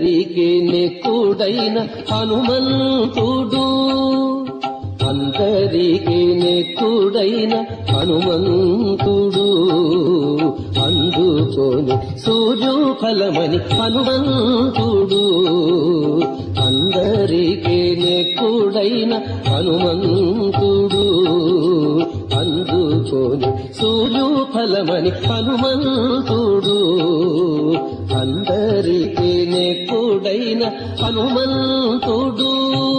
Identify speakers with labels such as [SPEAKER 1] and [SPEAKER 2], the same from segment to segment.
[SPEAKER 1] అందరికీ నెక్కుడైన హనుమంతుడు అందరికీ నెక్కుడైన హనుమంతుడు అందుకొని సూర్యు ఫలమని హనుమంతుడు అందరికీ నెక్కుడైన హనుమంతుడు అందుకొని సూర్యు ఫలమని హనుమంతుడు అందరికీ నెక్కుడైన హనుమంతుడు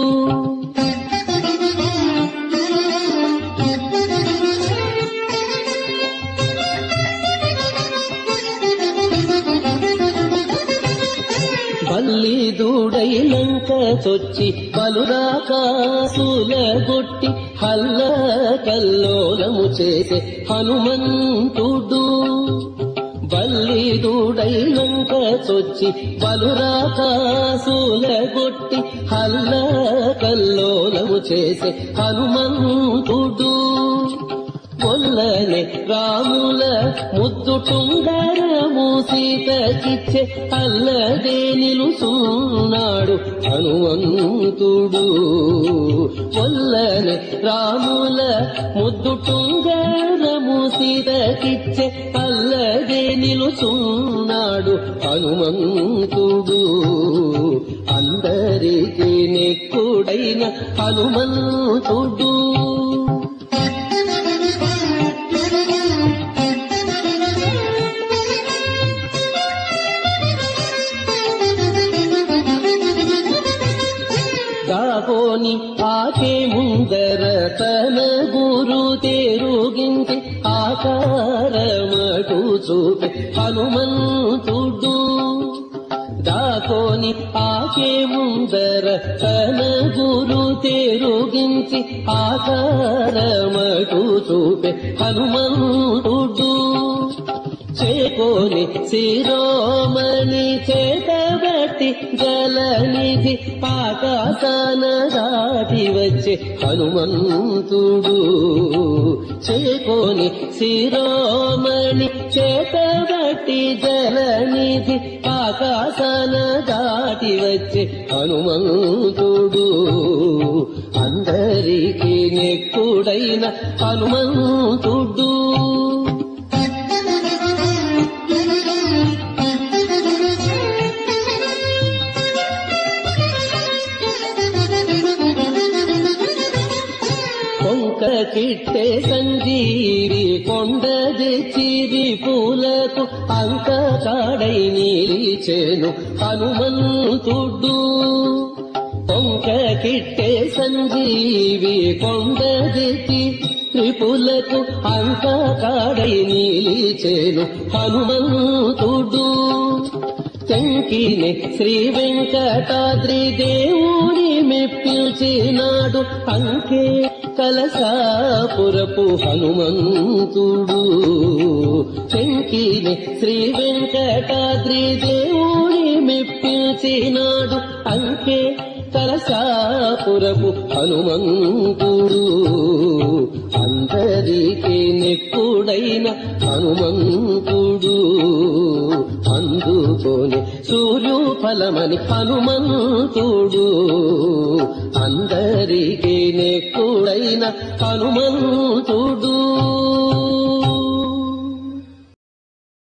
[SPEAKER 1] బల్లి దూడైనంక చొచ్చి బలురాకాసుల గొట్టి హల్ల కల్లోలము చేసే హనుమంతుడు బల్లి దూడైనంక చొచ్చి బలురాకాసుల గొట్టి హల్ల కల్లోలము చేసే హనుమంతుడు కొల్లనే రాముల ముద్దు టుంగరము సీతకిచ్చే అల్లదే నిలుసున్నాడు హనుమంతుడు కొల్లనే రాముల ముద్దు టుంగరము సీతకిచ్చే అల్లదే నిలుసున్నాడు హనుమంతుడు అందరికీ నెక్కుడైన హనుమంతుడు దాగోని ఆకే ముందర తన గురు తేరుగించి ఆకారమటు చూపే హనుమంతుడు దాకోని ఆకే ముందర తన గురు తేరుగించి ఆకారమటు చూపే హనుమంతుడు చేకోని శిరోమణి చేతబట్టి జలనిధి ఆకాశాన దాటి వచ్చే హనుమంతుడు చేకోని శిరోమణి చేతబట్టి జలనిధి ఆకాశాన దాటి వచ్చే హనుమంతుడు అందరికీ నెక్కుడైన హనుమంతుడు కొంక కిట్టే సంజీవి కొండది చిరి పూలకు అంక కాడై నిలిచేను హనుమంతుడు కొంక కిట్టే సంజీవి కొండది త్రిపులకు అంక కాడై నిలిచేను హనుమంతుడు శంకిని శ్రీ వెంకటాద్రి దేవుని మెప్పించినాడు అంకే కలసాపురపు హనుమంతుడు శంకిని శ్రీ వెంకటాద్రి దేవుని మెప్పించినాడు అంకే కలసాపురపు హనుమంతుడు అందరికీ నెక్కుడైన హనుమంతుడు అందుకొని సూర్యు ఫలమని హనుమంతుడు అందరికీ నెక్కుడైన హనుమంతుడు